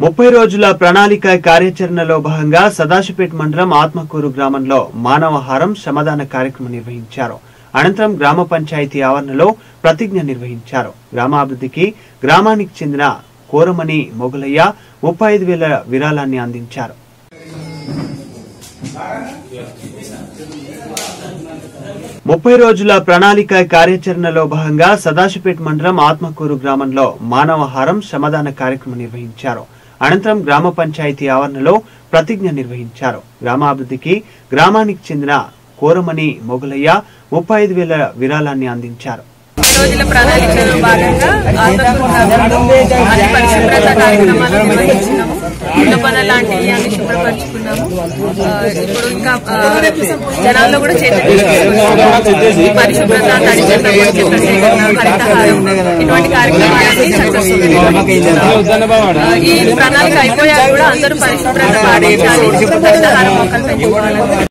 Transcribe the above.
ముప్పై రోజుల ప్రణాళిక కార్యాచరణలో భాగంగా సదాశివపేట మండలం ఆత్మకూరు గ్రామంలో మానవహారం శ్రమదాన కార్యక్రమం నిర్వహించారు అనంతరం గ్రామ పంచాయతీ ఆవరణలో ప్రతిజ్ఞ నిర్వహించారు గ్రామాభివృద్ధికి గ్రామానికి చెందిన కోరమణి మొగలయ్య ముప్పై ఐదు వేల విరాళాన్ని అందించారు ముప్పై రోజుల ప్రణాళిక కార్యాచరణలో భాగంగా సదాశివపేట మండలం ఆత్మకూరు గ్రామంలో మానవహారం శ్రమదాన కార్యక్రమం నిర్వహించారు అనంతరం గ్రామ పంచాయతీ ఆవరణలో ప్రతిజ్ఞ నిర్వహించారు గ్రామాభివృద్ధికి గ్రామానికి చెందిన కోరమణి మొగలయ్య ముప్పై ఐదు వేల విరాళాన్ని అందించారు రోజుల ప్రణాళికలో భాగంగా ఆత్మకూరు నగరంలో అన్ని పరిశుభ్రత కార్యక్రమాలు నిర్వహించినాము ఇళ్ల పనులు లాంటివి అన్ని శుభ్రపరుచుకున్నాము ఆ, ఇప్పుడు ఇంకా ఆ, జనాల్లో కూడా చైతన్యం పరిశుభ్రత తడి చెత్త పొడి చెత్త సేకరణ హరితహారం ఇటువంటి కార్యక్రమాలన్నీ సక్సెస్ఫుల్ ఈ ప్రణాళిక అయిపోయాక కూడా అందరూ పరిశుభ్రత పాటించాలి హరితహారం మొక్కలు పెంచుకోవాలని